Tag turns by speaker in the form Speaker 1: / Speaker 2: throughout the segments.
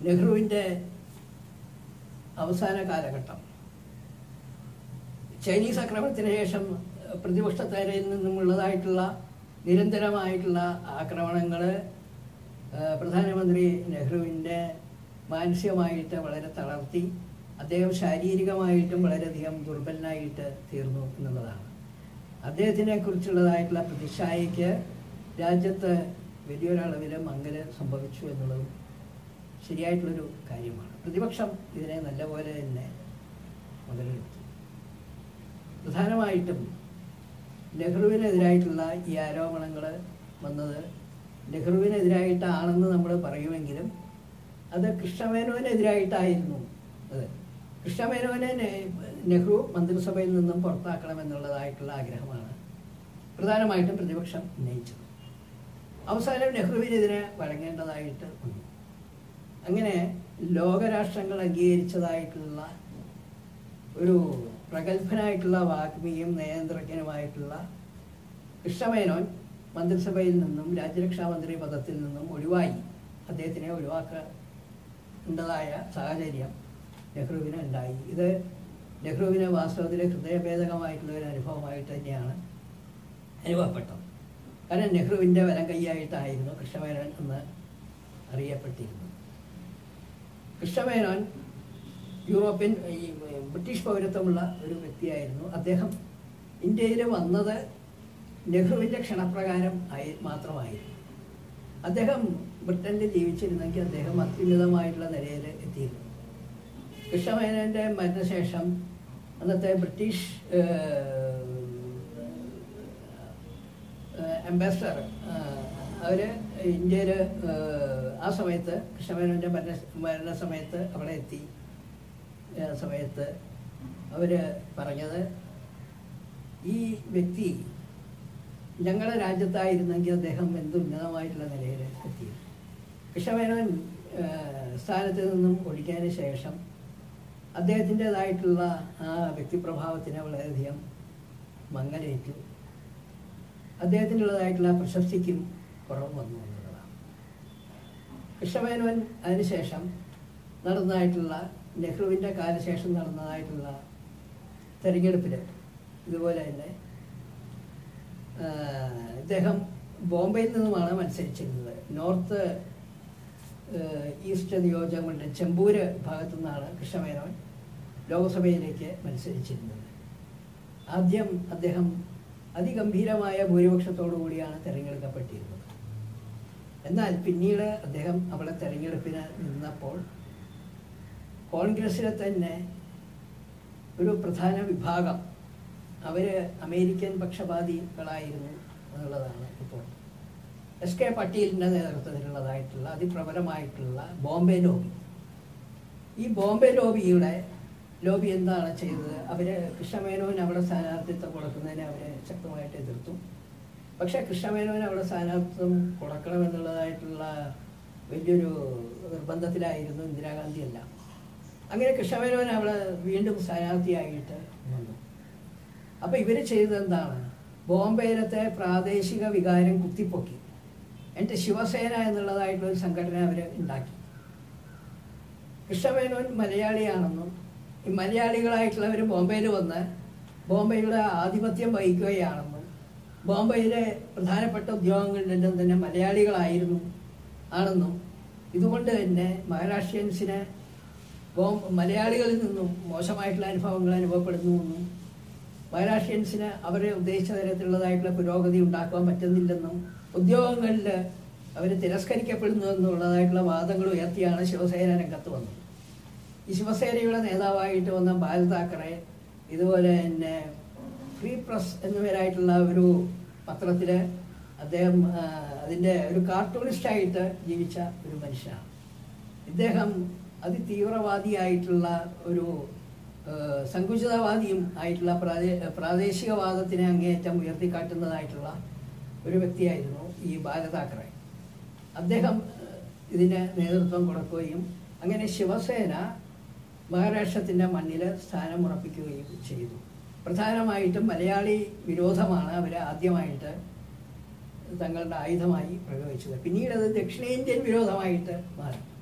Speaker 1: നെഹ്റുവിൻ്റെ അവസാന കാലഘട്ടം ചൈനീസ് ആക്രമണത്തിന് ശേഷം പ്രതിപക്ഷത്തരയിൽ നിന്നുമുള്ളതായിട്ടുള്ള നിരന്തരമായിട്ടുള്ള ആക്രമണങ്ങൾ പ്രധാനമന്ത്രി നെഹ്റുവിൻ്റെ മാനസികമായിട്ട് വളരെ തളർത്തി അദ്ദേഹം ശാരീരികമായിട്ടും വളരെയധികം ദുർബലനായിട്ട് തീർന്നു എന്നുള്ളതാണ് അദ്ദേഹത്തിനെ കുറിച്ചുള്ളതായിട്ടുള്ള പ്രതിച്ഛായയ്ക്ക് രാജ്യത്ത് വലിയൊരളവിൽ മങ്ങല് സംഭവിച്ചു എന്നുള്ളതും ശരിയായിട്ടുള്ളൊരു കാര്യമാണ് പ്രതിപക്ഷം ഇതിനെ നല്ലപോലെ തന്നെ മുതലെടുത്തു പ്രധാനമായിട്ടും നെഹ്റുവിനെതിരായിട്ടുള്ള ഈ ആരോപണങ്ങൾ വന്നത് നെഹ്റുവിനെതിരായിട്ടാണെന്ന് നമ്മൾ പറയുമെങ്കിലും അത് കൃഷ്ണമേനോനെതിരായിട്ടായിരുന്നു അത് കൃഷ്ണമേനോനെ നെ- നെഹ്റു മന്ത്രിസഭയിൽ നിന്നും പുറത്താക്കണമെന്നുള്ളതായിട്ടുള്ള ആഗ്രഹമാണ് പ്രധാനമായിട്ടും പ്രതിപക്ഷം ഉന്നയിച്ചത് അവസാനം നെഹ്റുവിനെതിരെ വഴങ്ങേണ്ടതായിട്ട് വന്നു അങ്ങനെ ലോകരാഷ്ട്രങ്ങൾ അംഗീകരിച്ചതായിട്ടുള്ള ഒരു പ്രഗത്ഭനായിട്ടുള്ള വാഗ്മിയും നയന്ത്രജ്ഞനുമായിട്ടുള്ള കൃഷ്ണമേനോൻ മന്ത്രിസഭയിൽ നിന്നും രാജ്യരക്ഷാ മന്ത്രി പദത്തിൽ നിന്നും ഒഴിവായി അദ്ദേഹത്തിനെ ഒഴിവാക്കേണ്ടതായ സാഹചര്യം നെഹ്റുവിന് ഉണ്ടായി ഇത് നെഹ്റുവിന് വാസ്തവത്തിൽ ഹൃദയഭേദകമായിട്ടുള്ള ഒരു അനുഭവമായിട്ട് തന്നെയാണ് അനുഭവപ്പെട്ടത് കാരണം നെഹ്റുവിൻ്റെ വലം കൈയായിട്ടായിരുന്നു കൃഷ്ണമേനോൻ എന്ന് അറിയപ്പെട്ടിരുന്നത് കൃഷ്ണമേനോൻ യൂറോപ്യൻ ഈ ബ്രിട്ടീഷ് പൗരത്വമുള്ള ഒരു വ്യക്തിയായിരുന്നു അദ്ദേഹം ഇന്ത്യയിൽ വന്നത് നെഹ്റുവിൻ്റെ ക്ഷണപ്രകാരം ആയി മാത്രമായിരുന്നു അദ്ദേഹം ബ്രിട്ടനിൽ ജീവിച്ചിരുന്നെങ്കിൽ അദ്ദേഹം അത്യുന്നതമായിട്ടുള്ള നിലയിൽ എത്തിയിരുന്നു കൃഷ്ണമേനോൻ്റെ മരണശേഷം അന്നത്തെ ബ്രിട്ടീഷ് അംബാസഡർ അവർ ഇന്ത്യയിൽ ആ സമയത്ത് കൃഷ്ണമേനോൻ്റെ മരണ മരണ സമയത്ത് അവിടെ എത്തി ആ സമയത്ത് അവർ പറഞ്ഞത് ഈ വ്യക്തി ഞങ്ങളുടെ രാജ്യത്തായിരുന്നെങ്കിൽ അദ്ദേഹം എന്ത് ഉന്നതമായിട്ടുള്ള നിലയിൽ എത്തി കൃഷ്ണമേനോൻ ആ, സ്ഥാനത്ത് നിന്നും ഒഴിഞ്ഞതിന് ശേഷം അദ്ദേഹത്തിൻ്റെതായിട്ടുള്ള ആ വ്യക്തിപ്രഭാവത്തിന് വളരെയധികം മങ്ങലേറ്റു അദ്ദേഹത്തിനുള്ളതായിട്ടുള്ള പ്രശസ്തിക്കും കുറവ് വന്നു എന്നുള്ളതാണ് കൃഷ്ണമേനോൻ അതിനുശേഷം നടന്നതായിട്ടുള്ള നെഹ്റുവിൻ്റെ കാലശേഷം നടന്നതായിട്ടുള്ള തെരഞ്ഞെടുപ്പിൽ ഇതുപോലെ തന്നെ ആ, ഇദ്ദേഹം ബോംബെയിൽ നിന്നുമാണ് മത്സരിച്ചിരുന്നത് നോർത്ത് ആ, ഈസ്റ്റ് നിയോജകമണ്ഡലം ചെമ്പൂര് ഭാഗത്തു നിന്നാണ് കൃഷ്ണമേനോൻ ലോക്സഭയിലേക്ക് മത്സരിച്ചിരുന്നത് ആദ്യം അദ്ദേഹം അതിഗംഭീരമായ ഭൂരിപക്ഷത്തോടു കൂടിയാണ് തിരഞ്ഞെടുക്കപ്പെട്ടിരുന്നത് എന്നാൽ പിന്നീട് അദ്ദേഹം അവിടെ തെരഞ്ഞെടുപ്പിന് നിന്നപ്പോൾ കോൺഗ്രസ്സിലെ തന്നെ ഒരു പ്രധാന വിഭാഗം അവർ അമേരിക്കൻ പക്ഷപാതികളായിരുന്നു എന്നുള്ളതാണ് ഇപ്പോൾ എസ് കെ പട്ടീലിൻ്റെ നേതൃത്വത്തിലുള്ളതായിട്ടുള്ള അതിപ്രബലമായിട്ടുള്ള ബോംബെ ലോബി ഈ ബോംബെ ലോബിയുടെ ലോബി എന്താണ് ചെയ്തത് അവർ കൃഷ്ണമേനോന് അവിടെ സ്ഥാനാർത്ഥിത്വം കൊടുക്കുന്നതിനെ അവർ ശക്തമായിട്ട് എതിർത്തു പക്ഷേ കൃഷ്ണമേനോന് അവിടെ സ്ഥാനാർത്ഥിത്വം കൊടുക്കണമെന്നുള്ളതായിട്ടുള്ള വലിയൊരു നിർബന്ധത്തിലായിരുന്നു ഇന്ദിരാഗാന്ധി എല്ലാം അങ്ങനെ കൃഷ്ണമേനോൻ അവിടെ വീണ്ടും സ്ഥാനാർത്ഥിയായിട്ട് വന്നു അപ്പോൾ ഇവർ ചെയ്തത് എന്താണ് ബോംബെയിലത്തെ പ്രാദേശിക വികാരം കുത്തിപ്പൊക്കി എന്നിട്ട് ശിവസേന എന്നുള്ളതായിട്ടുള്ള ഒരു സംഘടന അവർ ഉണ്ടാക്കി കൃഷ്ണമേനോൻ മലയാളിയാണെന്നും ഈ മലയാളികളായിട്ടുള്ളവർ ബോംബെയിൽ വന്ന് ബോംബെയുടെ ആധിപത്യം വഹിക്കുകയാണെന്നും ബോംബെയിലെ പ്രധാനപ്പെട്ട ഉദ്യോഗങ്ങളിലെല്ലാം തന്നെ മലയാളികളായിരുന്നു ആണെന്നും ഇതുകൊണ്ട് തന്നെ മഹാരാഷ്ട്രീയൻസിന് ബോം മലയാളികളിൽ നിന്നും മോശമായിട്ടുള്ള അനുഭവങ്ങൾ അനുഭവപ്പെടുന്നുവെന്നും മഹാരാഷ്ട്രീയൻസിന് അവരെ ഉദ്ദേശിച്ച തരത്തിലുള്ളതായിട്ടുള്ള പുരോഗതി ഉണ്ടാക്കുവാൻ പറ്റുന്നില്ലെന്നും ഉദ്യോഗങ്ങളിൽ അവർ തിരസ്കരിക്കപ്പെടുന്നു എന്നുള്ളതായിട്ടുള്ള വാദങ്ങൾ ഉയർത്തിയാണ് ശിവസേന രംഗത്ത് വന്നത് ഈ ശിവസേനയുടെ നേതാവായിട്ട് വന്ന ബാൽ താക്കറെ ഇതുപോലെ തന്നെ ഫ്രീ പ്രസ് എന്നിവരായിട്ടുള്ള ഒരു പത്രത്തിൽ അദ്ദേഹം ആ, അതിൻ്റെ ഒരു കാർട്ടൂണിസ്റ്റായിട്ട് ജീവിച്ച ഒരു മനുഷ്യനാണ് ഇദ്ദേഹം അതിതീവ്രവാദിയായിട്ടുള്ള ഒരു ആ, സങ്കുചിതവാദിയും ആയിട്ടുള്ള പ്രാദേ പ്രാദേശികവാദത്തിനെ അങ്ങേയറ്റം ഉയർത്തിക്കാട്ടുന്നതായിട്ടുള്ള ഒരു വ്യക്തിയായിരുന്നു ഈ ബാല താക്കറെ അദ്ദേഹം ആ, ഇതിന് നേതൃത്വം കൊടുക്കുകയും അങ്ങനെ ശിവസേന മഹാരാഷ്ട്രത്തിൻ്റെ മണ്ണിൽ സ്ഥാനം ഉറപ്പിക്കുകയും ചെയ്തു പ്രധാനമായിട്ടും മലയാളി വിരോധമാണ് അവർ ആദ്യമായിട്ട് തങ്ങളുടെ ആയുധമായി പ്രയോഗിച്ചത് പിന്നീട് അത് ദക്ഷിണേന്ത്യൻ വിരോധമായിട്ട് മാറി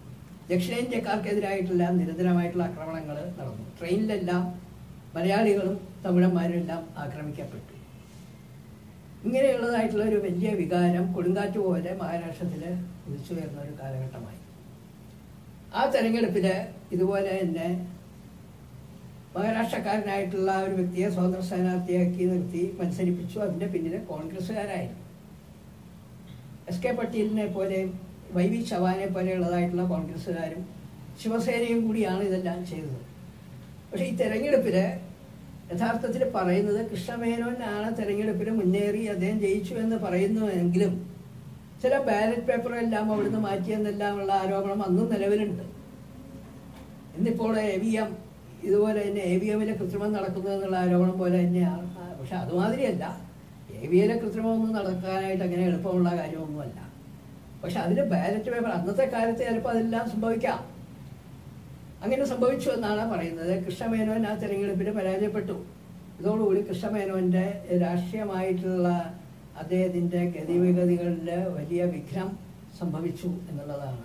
Speaker 1: ദക്ഷിണേന്ത്യക്കാർക്കെതിരായിട്ടുള്ള നിരന്തരമായിട്ടുള്ള ആക്രമണങ്ങൾ നടന്നു ട്രെയിനിലെല്ലാം മലയാളികളും തമിഴന്മാരും എല്ലാം ആക്രമിക്കപ്പെട്ടു ഇങ്ങനെയുള്ളതായിട്ടുള്ള ഒരു വലിയ വികാരം കൊടുങ്കാറ്റ് പോലെ മഹാരാഷ്ട്രത്തിൽ ഉദിച്ചുയർന്ന ഒരു കാലഘട്ടമായി ആ തെരഞ്ഞെടുപ്പിൽ ഇതുപോലെ തന്നെ മഹാരാഷ്ട്രക്കാരനായിട്ടുള്ള ഒരു വ്യക്തിയെ സ്വതന്ത്ര സ്ഥാനാർത്ഥിയാക്കി നിർത്തി മത്സരിപ്പിച്ചു അതിൻ്റെ പിന്നിൽ കോൺഗ്രസ്സുകാരായിരുന്നു എസ് കെ പട്ടീലിനെ പോലെ വൈ വി ചവാനെ പോലെയുള്ളതായിട്ടുള്ള കോൺഗ്രസ്സുകാരും ശിവസേനയും കൂടിയാണ് ഇതെല്ലാം ചെയ്തത് പക്ഷേ ഈ തെരഞ്ഞെടുപ്പിൽ യഥാർത്ഥത്തിൽ പറയുന്നത് കൃഷ്ണമേനോനാണ് തെരഞ്ഞെടുപ്പിൽ മുന്നേറി അദ്ദേഹം ജയിച്ചു എന്ന് പറയുന്നുവെങ്കിലും ചില ബാലറ്റ് പേപ്പറെല്ലാം അവിടുന്ന് മാറ്റിയെന്നെല്ലാമുള്ള ആരോപണം അന്നും നിലവിലുണ്ട് ഇന്നിപ്പോൾ എ വി എം ഇതുപോലെ തന്നെ എ വി എമ്മിലെ കൃത്രിമം നടക്കുന്നു എന്നുള്ള ആരോപണം പോലെ തന്നെയാണ് ആ, പക്ഷെ അതുമാതിരിയല്ല എ വി എയിലെ കൃത്രിമമൊന്നും നടക്കാനായിട്ട് അങ്ങനെ എളുപ്പമുള്ള കാര്യമൊന്നുമല്ല പക്ഷെ അതിന് ബാലറ്റ് പേപ്പർ അന്നത്തെ കാലത്ത് ചിലപ്പോൾ അതെല്ലാം സംഭവിക്കാം അങ്ങനെ സംഭവിച്ചു എന്നാണ് പറയുന്നത് കൃഷ്ണമേനോൻ ആ തെരഞ്ഞെടുപ്പിൽ പരാജയപ്പെട്ടു ഇതോടുകൂടി കൃഷ്ണമേനോന്റെ രാഷ്ട്രീയമായിട്ടുള്ള അദ്ദേഹത്തിന്റെ ഗതിവിഗതികളിൽ വലിയ വിഘ്നം സംഭവിച്ചു എന്നുള്ളതാണ്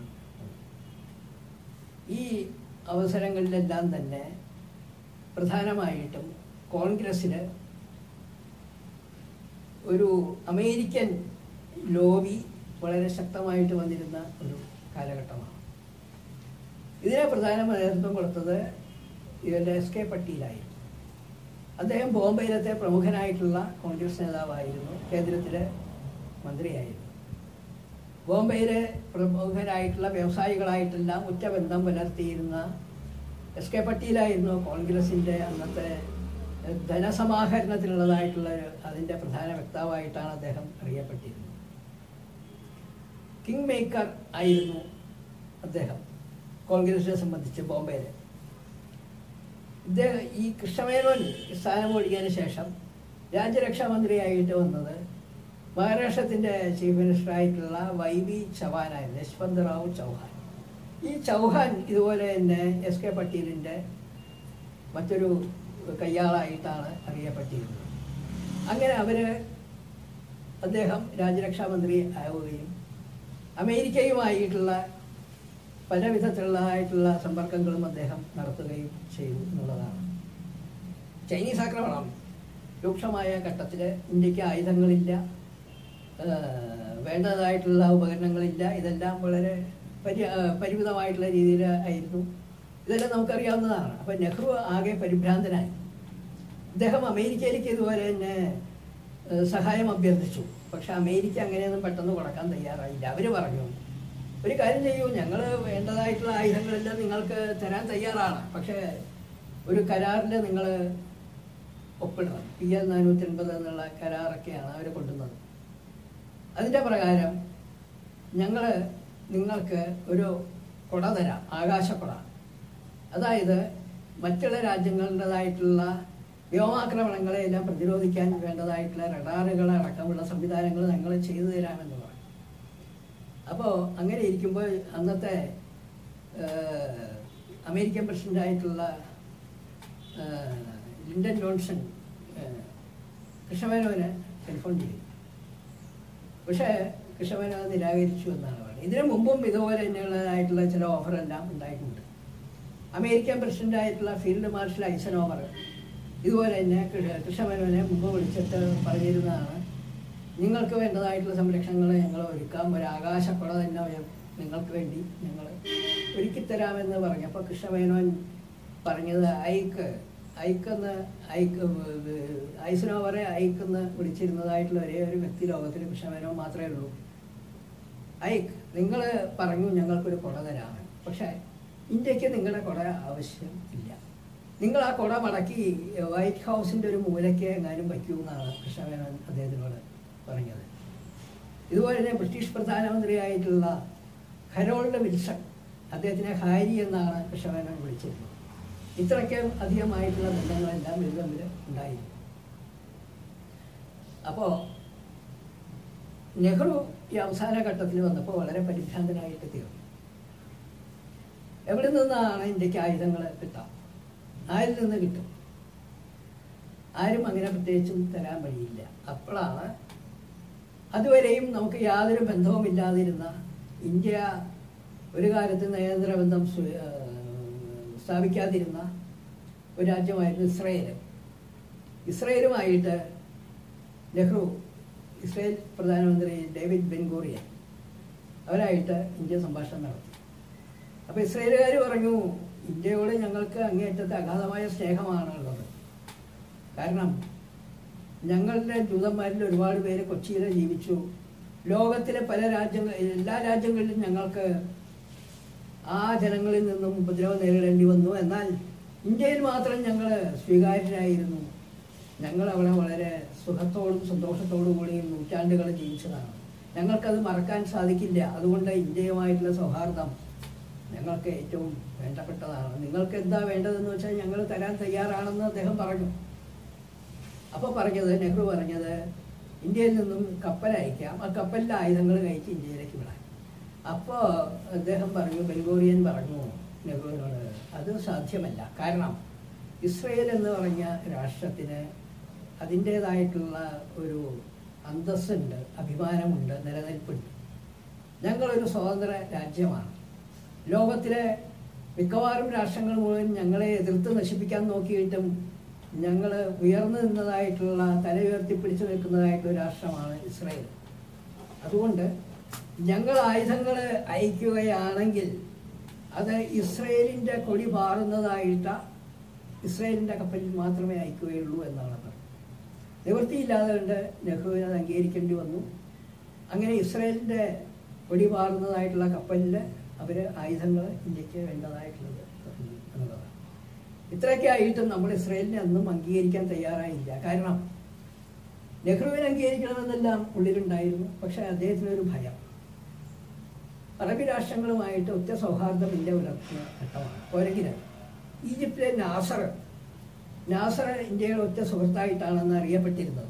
Speaker 1: ഈ അവസരങ്ങളിലെല്ലാം തന്നെ പ്രധാനമായിട്ടും കോൺഗ്രസ്സിന് ഒരു അമേരിക്കൻ ലോബി വളരെ ശക്തമായിട്ട് വന്നിരുന്ന ഒരു കാലഘട്ടമാണ് ഇതിനെ പ്രധാന നേതൃത്വം കൊടുത്തത് ഇതിൻ്റെ എസ് കെ പട്ടീലായിരുന്നു അദ്ദേഹം ബോംബെയിലത്തെ പ്രമുഖനായിട്ടുള്ള കോൺഗ്രസ് നേതാവായിരുന്നു കേന്ദ്രത്തിലെ മന്ത്രിയായിരുന്നു ബോംബെയിലെ പ്രമുഖരായിട്ടുള്ള വ്യവസായികളായിട്ടെല്ലാം ഉറ്റബന്ധം പുലർത്തിയിരുന്ന എസ് കെ പട്ടീലായിരുന്നു കോൺഗ്രസിൻ്റെ അന്നത്തെ ധനസമാഹരണത്തിനുള്ളതായിട്ടുള്ള ഒരു അതിൻ്റെ പ്രധാന വക്താവായിട്ടാണ് അദ്ദേഹം അറിയപ്പെട്ടിരുന്നത് കിങ് മേക്കർ ആയിരുന്നു അദ്ദേഹം കോൺഗ്രസിനെ സംബന്ധിച്ച് ബോംബെയിൽ ഇദ്ദേഹം ഈ കൃഷ്ണമേനോൻ സ്ഥാനം ഒഴിഞ്ഞതിന് ശേഷം രാജ്യരക്ഷാ മന്ത്രിയായിട്ട് വന്നത് മഹാരാഷ്ട്രത്തിൻ്റെ ചീഫ് മിനിസ്റ്ററായിട്ടുള്ള വൈ വി ചവാനായിരുന്നു യശ്വന്ത് റാവു ചൗഹാൻ ഈ ചൗഹാൻ ഇതുപോലെ തന്നെ എസ് കെ പട്ടീലിൻ്റെ മറ്റൊരു കയ്യാളായിട്ടാണ് അറിയപ്പെട്ടിരുന്നത് അങ്ങനെ അവർ അദ്ദേഹം രാജ്യരക്ഷാ മന്ത്രി ആവുകയും അമേരിക്കയുമായിട്ടുള്ള പല വിധത്തിലുള്ളതായിട്ടുള്ള സമ്പർക്കങ്ങളും അദ്ദേഹം നടത്തുകയും ചെയ്തു എന്നുള്ളതാണ് ചൈനീസ് ആക്രമണം രൂക്ഷമായ ഘട്ടത്തിൽ ഇന്ത്യക്ക് ആയുധങ്ങളില്ല ഏഹ് വേണ്ടതായിട്ടുള്ള ഉപകരണങ്ങളില്ല ഇതെല്ലാം വളരെ പരി ഏഹ് പരിമിതമായിട്ടുള്ള രീതിയിൽ ആയിരുന്നു ഇതെല്ലാം നമുക്കറിയാവുന്നതാണ് അപ്പം നെഹ്റു ആകെ പരിഭ്രാന്തനായി അദ്ദേഹം അമേരിക്കയിലേക്ക് ഇതുപോലെ തന്നെ ഏഹ് സഹായം അഭ്യർത്ഥിച്ചു പക്ഷെ അമേരിക്ക അങ്ങനെയൊന്നും പെട്ടെന്ന് കൊടുക്കാൻ തയ്യാറായില്ല അവർ പറഞ്ഞു ഒരു കാര്യം ചെയ്യൂ ഞങ്ങൾ വേണ്ടതായിട്ടുള്ള ആയുധങ്ങളെല്ലാം നിങ്ങൾക്ക് തരാൻ തയ്യാറാണ് പക്ഷേ ഒരു കരാറിൽ നിങ്ങൾ ഒപ്പിടണം പി എൽ നാനൂറ്റി എൺപത് എന്നുള്ള കരാറൊക്കെയാണ് അവർ കൊണ്ടുവന്നത് അതിൻ്റെ പ്രകാരം ഞങ്ങൾ നിങ്ങൾക്ക് ഒരു കുട തരാം ആകാശക്കുട അതായത് മറ്റുള്ള രാജ്യങ്ങളുടേതായിട്ടുള്ള വ്യോമാക്രമണങ്ങളെ എല്ലാം പ്രതിരോധിക്കാൻ വേണ്ടതായിട്ടുള്ള റഡാറുകൾ അടക്കമുള്ള സംവിധാനങ്ങൾ ഞങ്ങൾ ചെയ്തു തരാമെന്ന് പറഞ്ഞു അപ്പോൾ അങ്ങനെ ഇരിക്കുമ്പോൾ അന്നത്തെ ഏഹ്, അമേരിക്കൻ പ്രസിഡൻ്റായിട്ടുള്ള ലിൻഡൻ ജോൺസൺ ഏഹ്, കൃഷ്ണമേനോന് ടെലിഫോൺ ചെയ്തു പക്ഷേ കൃഷ്ണമേനോ അത് നിരാകരിച്ചു എന്നാണ് പറയുന്നത് ഇതിനു മുമ്പും ഇതുപോലെ തന്നെയുള്ളതായിട്ടുള്ള ചില ഓഫറെല്ലാം ഉണ്ടായിട്ടുണ്ട് അമേരിക്കൻ പ്രസിഡൻ്റായിട്ടുള്ള ഫീൽഡ് മാർഷൽ ഐസനോവർ ഇതുപോലെ തന്നെ കൃ- കൃഷ്ണമേനോനെ മുമ്പ് വിളിച്ചിട്ട് പറഞ്ഞിരുന്നതാണ് നിങ്ങൾക്ക് വേണ്ടതായിട്ടുള്ള സംരക്ഷണങ്ങൾ ഞങ്ങൾ ഒരുക്കാം ഒരു ആകാശക്കുട തന്നെ ഉയ- നിങ്ങൾക്ക് വേണ്ടി ഞങ്ങൾ ഒരുക്കിത്തരാമെന്ന് പറഞ്ഞപ്പോൾ കൃഷ്ണമേനോൻ പറഞ്ഞത് ഐക്ക് ഐക്കെന്ന് ഐക്ക് ഐസനോവറെ ഐക്കെന്ന് വിളിച്ചിരുന്നതായിട്ടുള്ള ഒരേ ഒരു വ്യക്തി ലോകത്തിൽ കൃഷ്ണമേനോൻ മാത്രമേ ഉള്ളൂ ഐക്ക് നിങ്ങൾ പറഞ്ഞു ഞങ്ങൾക്കൊരു കുട തരാമെന്ന് പക്ഷേ ഇന്ത്യക്ക് നിങ്ങളുടെ കുട ആവശ്യം ഇല്ല നിങ്ങൾ ആ കുട മടക്കി വൈറ്റ് ഹൗസിൻ്റെ ഒരു മൂലയ്ക്ക് എങ്ങാനും വയ്ക്കൂ എന്നാണ് കൃഷ്ണമേനോൻ അദ്ദേഹത്തിനോട് പറഞ്ഞത് ഇതുപോലെ തന്നെ ബ്രിട്ടീഷ് പ്രധാനമന്ത്രിയായിട്ടുള്ള ഹരോൾഡ് വിൽസൺ അദ്ദേഹത്തിനെ ഹാരി എന്നാണ് കൃഷ്ണമേനോൻ വിളിച്ചിരുന്നത് ഇത്രയ്ക്ക് അധികമായിട്ടുള്ള ബന്ധങ്ങളെല്ലാം ഇവർ തമ്മിൽ ഉണ്ടായിരുന്നു അപ്പോൾ നെഹ്റു ഈ അവസാന ഘട്ടത്തിൽ വന്നപ്പോൾ വളരെ പരിഭ്രാന്തനായിട്ട് തീർന്നു എവിടെ നിന്നാണ് ഇന്ത്യക്ക് ആയുധങ്ങൾ കിട്ടാം ആരിൽ നിന്ന് കിട്ടും ആരും അങ്ങനെ പ്രത്യേകിച്ചും തരാൻ വഴിയില്ല അപ്പോഴാണ് അതുവരെയും നമുക്ക് യാതൊരു ബന്ധവുമില്ലാതിരുന്ന ഇന്ത്യ ഒരു കാലത്ത് നയതന്ത്രബന്ധം സ്വ- ആ, സ്ഥാപിക്കാതിരുന്ന ഒരു രാജ്യമായിരുന്നു ഇസ്രയേൽ ഇസ്രയേലുമായിട്ട് നെഹ്റു ഇസ്രയേൽ പ്രധാനമന്ത്രി ഡേവിഡ് ബെൻഗോറിയൻ അവരായിട്ട് ഇന്ത്യ സംഭാഷണം നടത്തി അപ്പോൾ ഇസ്രയേലുകാർ പറഞ്ഞു ഇന്ത്യയോട് ഞങ്ങൾക്ക് അങ്ങേയറ്റത്തെ അഗാധമായ സ്നേഹമാണ് ഉള്ളത് കാരണം ഞങ്ങളുടെ ജൂതന്മാരിൽ ഒരുപാട് പേര് കൊച്ചിയിൽ ജീവിച്ചു ലോകത്തിലെ പല രാജ്യങ്ങൾ എല്ലാ രാജ്യങ്ങളിലും ഞങ്ങൾക്ക് ആ ജനങ്ങളിൽ നിന്നും ഉപദ്രവം നേരിടേണ്ടി വന്നു എന്നാൽ ഇന്ത്യയിൽ മാത്രം ഞങ്ങൾ സ്വീകാര്യരായിരുന്നു ഞങ്ങൾ അവിടെ വളരെ സുഖത്തോടും സന്തോഷത്തോടും കൂടിയും നൂറ്റാണ്ടുകൾ ജീവിച്ചതാണ് ഞങ്ങൾക്കത് മറക്കാൻ സാധിക്കില്ല അതുകൊണ്ട് ഇന്ത്യയുമായിട്ടുള്ള സൗഹാർദ്ദം ഞങ്ങൾക്ക് ഏറ്റവും വേണ്ടപ്പെട്ടതാണ് നിങ്ങൾക്ക് എന്താ വേണ്ടതെന്ന് വെച്ചാൽ ഞങ്ങൾ തരാൻ തയ്യാറാണെന്ന് അദ്ദേഹം പറഞ്ഞു അപ്പോൾ പറഞ്ഞത് നെഹ്റു പറഞ്ഞത് ഇന്ത്യയിൽ നിന്നും കപ്പൽ അയക്കാം ആ കപ്പലിലെ ആയുധങ്ങൾ കയറ്റി ഇന്ത്യയിലേക്ക് വിടാൻ അപ്പോൾ അദ്ദേഹം പറഞ്ഞു ബെൻഗോറിയൻ പറഞ്ഞു നെഹ്റുവിനോട് അത് സാധ്യമല്ല കാരണം ഇസ്രയേൽ എന്ന് പറഞ്ഞ രാഷ്ട്രത്തിന് അതിൻ്റേതായിട്ടുള്ള ഒരു അന്തസ്സുണ്ട് അഭിമാനമുണ്ട് നിലനിൽപ്പുണ്ട് ഞങ്ങളൊരു സ്വതന്ത്ര രാജ്യമാണ് ലോകത്തിലെ മിക്കവാറും രാഷ്ട്രങ്ങൾ മുഴുവൻ ഞങ്ങളെ എതിർത്ത് നശിപ്പിക്കാൻ നോക്കിയിട്ടും ഞങ്ങൾ ഉയർന്നു നിന്നതായിട്ടുള്ള തല ഉയർത്തിപ്പിടിച്ചു നിൽക്കുന്നതായിട്ടുള്ള ഒരു രാഷ്ട്രമാണ് ഇസ്രായേൽ അതുകൊണ്ട് ഞങ്ങൾ ആയുധങ്ങൾ അയക്കുകയാണെങ്കിൽ അത് ഇസ്രയേലിൻ്റെ കൊടി പാറുന്നതായിട്ട് ഇസ്രയേലിൻ്റെ കപ്പലിൽ മാത്രമേ അയക്കുകയുള്ളൂ എന്നാണ് പറഞ്ഞത് നിവൃത്തിയില്ലാതെ കൊണ്ട് നെഹ്റുവിന് അത് അംഗീകരിക്കേണ്ടി വന്നു അങ്ങനെ ഇസ്രയേലിൻ്റെ കൊടി പാറുന്നതായിട്ടുള്ള കപ്പലിൽ അവർ ആയുധങ്ങൾ ഇന്ത്യക്ക് വേണ്ടതായിട്ടുള്ളത് തന്നു എന്നുള്ളതാണ് ഇത്രയൊക്കെ ആയിട്ടും നമ്മൾ ഇസ്രയേലിനെ അന്നും അംഗീകരിക്കാൻ തയ്യാറായില്ല കാരണം നെഹ്റുവിനെ അംഗീകരിക്കണമെന്നെല്ലാം ഉള്ളിലുണ്ടായിരുന്നു പക്ഷേ അദ്ദേഹത്തിന് ഒരു ഭയം അറബി രാഷ്ട്രങ്ങളുമായിട്ട് ഒറ്റ സൗഹാർദ്ദം ഇന്ത്യ പുലർത്തുന്ന ഘട്ടമാണ് പോരെങ്കിൽ ഈജിപ്തിലെ നാസർ നാസർ ഇന്ത്യയുടെ ഒറ്റ സുഹൃത്തായിട്ടാണെന്ന് അറിയപ്പെട്ടിരുന്നത്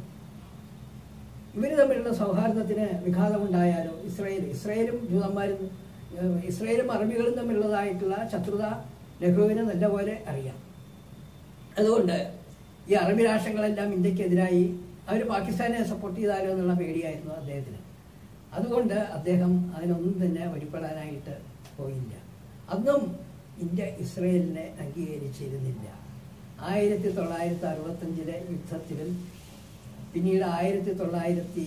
Speaker 1: ഇവർ തമ്മിലുള്ള സൗഹാർദ്ദത്തിന് വിഘാതമുണ്ടായാലോ ഇസ്രയേൽ ഇസ്രയേലും ജൂതന്മാരും ഏഹ്, ഇസ്രയേലും അറബികളും തമ്മിലുള്ളതായിട്ടുള്ള ശത്രുത നെഹ്റുവിന് നല്ലപോലെ അറിയാം അതുകൊണ്ട് ഈ അറബി രാഷ്ട്രങ്ങളെല്ലാം ഇന്ത്യക്കെതിരായി അവർ പാകിസ്ഥാനെ സപ്പോർട്ട് ചെയ്താലോ എന്നുള്ള പേടിയായിരുന്നു അദ്ദേഹത്തിന് അതുകൊണ്ട് അദ്ദേഹം അതിനൊന്നും തന്നെ വഴിപ്പെടാനായിട്ട് പോയില്ല അന്നും ഇന്ത്യ ഇസ്രയേലിനെ അംഗീകരിച്ചിരുന്നില്ല ആയിരത്തി തൊള്ളായിരത്തി അറുപത്തഞ്ചിലെ യുദ്ധത്തിലും പിന്നീട് ആയിരത്തി തൊള്ളായിരത്തി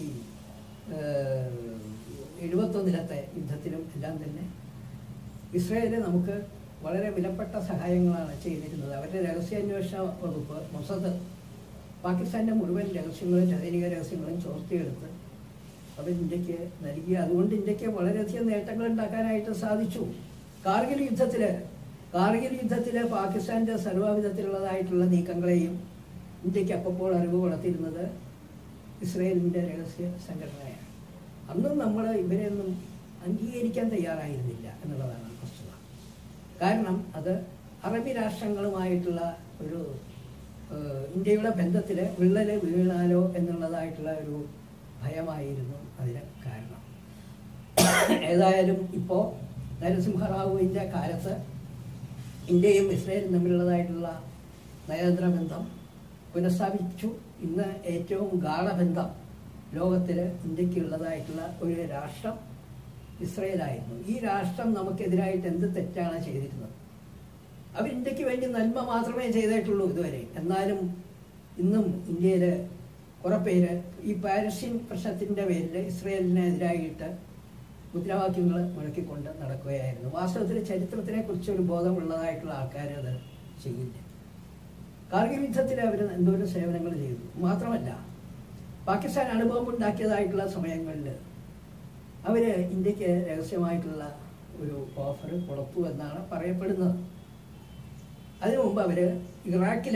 Speaker 1: എഴുപത്തൊന്നിലത്തെ യുദ്ധത്തിലും എല്ലാം തന്നെ ഇസ്രയേല് നമുക്ക് വളരെ വിലപ്പെട്ട സഹായങ്ങളാണ് ചെയ്തിരുന്നത് അവരുടെ രഹസ്യാന്വേഷണ വകുപ്പ് മൊസദ് പാകിസ്ഥാൻ്റെ മുഴുവൻ രഹസ്യങ്ങളും ചൈനിക രഹസ്യങ്ങളും ചോർത്തിയെടുത്ത് അവർ ഇന്ത്യക്ക് നൽകി അതുകൊണ്ട് ഇന്ത്യക്ക് വളരെയധികം നേട്ടങ്ങൾ ഉണ്ടാക്കാനായിട്ട് സാധിച്ചു കാർഗിൽ യുദ്ധത്തിൽ കാർഗിൽ യുദ്ധത്തിൽ പാകിസ്ഥാൻ്റെ സർവ്വവിധത്തിലുള്ളതായിട്ടുള്ള നീക്കങ്ങളെയും ഇന്ത്യക്ക് അപ്പോൾ അറിവ് കൊടുത്തിരുന്നത് ഇസ്രയേലിൻ്റെ രഹസ്യ സംഘടനയാണ് അന്നും നമ്മൾ ഇവരെയൊന്നും അംഗീകരിക്കാൻ തയ്യാറായിരുന്നില്ല എന്നുള്ളതാണ് വസ്തുത കാരണം അത് അറബി രാഷ്ട്രങ്ങളുമായിട്ടുള്ള ഒരു ഏഹ്, ഇന്ത്യയുടെ ബന്ധത്തിൽ വിള്ളല് വീണാലോ എന്നുള്ളതായിട്ടുള്ള ഒരു ഭയമായിരുന്നു അതിന് കാരണം ഏതായാലും ഇപ്പോൾ നരസിംഹറാവുവിൻ്റെ കാലത്ത് ഇന്ത്യയും ഇസ്രയേലും തമ്മിലുള്ളതായിട്ടുള്ള നയതന്ത്ര ബന്ധം പുനഃസ്ഥാപിച്ചു ഇന്ന് ഏറ്റവും ഗാഠബന്ധം ലോകത്തിൽ ഇന്ത്യക്കുള്ളതായിട്ടുള്ള ഒരു രാഷ്ട്രം ഇസ്രയേലായിരുന്നു ഈ രാഷ്ട്രം നമുക്കെതിരായിട്ട് എന്ത് തെറ്റാണ് ചെയ്തിരുന്നത് അവർ ഇന്ത്യക്ക് വേണ്ടി നന്മ മാത്രമേ ചെയ്തിട്ടുള്ളൂ ഇതുവരെ എന്നാലും ഇന്നും ഇന്ത്യയിൽ കുറെ പേര് ഈ പാലസ്തീൻ പ്രശ്നത്തിൻ്റെ പേരിൽ ഇസ്രയേലിനെതിരായിട്ട് മുദ്രാവാക്യങ്ങൾ മുഴക്കിക്കൊണ്ട് നടക്കുകയായിരുന്നു വാസ്തവത്തിൽ ചരിത്രത്തിനെ കുറിച്ച് ഒരു ബോധമുള്ളതായിട്ടുള്ള ആൾക്കാർ അത് ചെയ്യില്ല കാർഗിൽ യുദ്ധത്തിൽ അവർ എന്തോരം സേവനങ്ങൾ ചെയ്തു മാത്രമല്ല പാകിസ്ഥാൻ അണുബോംബ് ഉണ്ടാക്കിയതായിട്ടുള്ള സമയങ്ങളിൽ അവർ ഇന്ത്യക്ക് രഹസ്യമായിട്ടുള്ള ഒരു ഓഫർ കൊടുത്തു എന്നാണ് പറയപ്പെടുന്നത് അതിനു മുമ്പ് അവർ ഇറാഖിൽ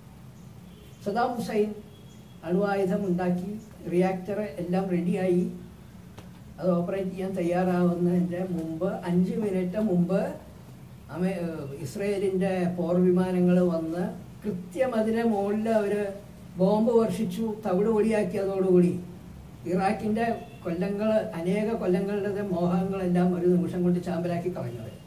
Speaker 1: സദാം ഹുസൈൻ അണുവായുധം ഉണ്ടാക്കി റിയാക്ടർ എല്ലാം റെഡിയായി അത് ഓപ്പറേറ്റ് ചെയ്യാൻ തയ്യാറാവുന്നതിൻ്റെ മുമ്പ് അഞ്ച് മിനിറ്റ് മുമ്പ് അമേ ഇസ്രയേലിൻ്റെ പോർ വിമാനങ്ങൾ വന്ന് കൃത്യം അതിന് മുകളിൽ അവർ ബോംബ് വർഷിച്ചു തവിട് പൊടിയാക്കിയതോടുകൂടി ഇറാഖിൻ്റെ കൊല്ലങ്ങൾ അനേക കൊല്ലങ്ങളുടെ മോഹങ്ങളെല്ലാം ഒരു നിമിഷം കൊണ്ട് ചാമ്പലാക്കി കളഞ്ഞത്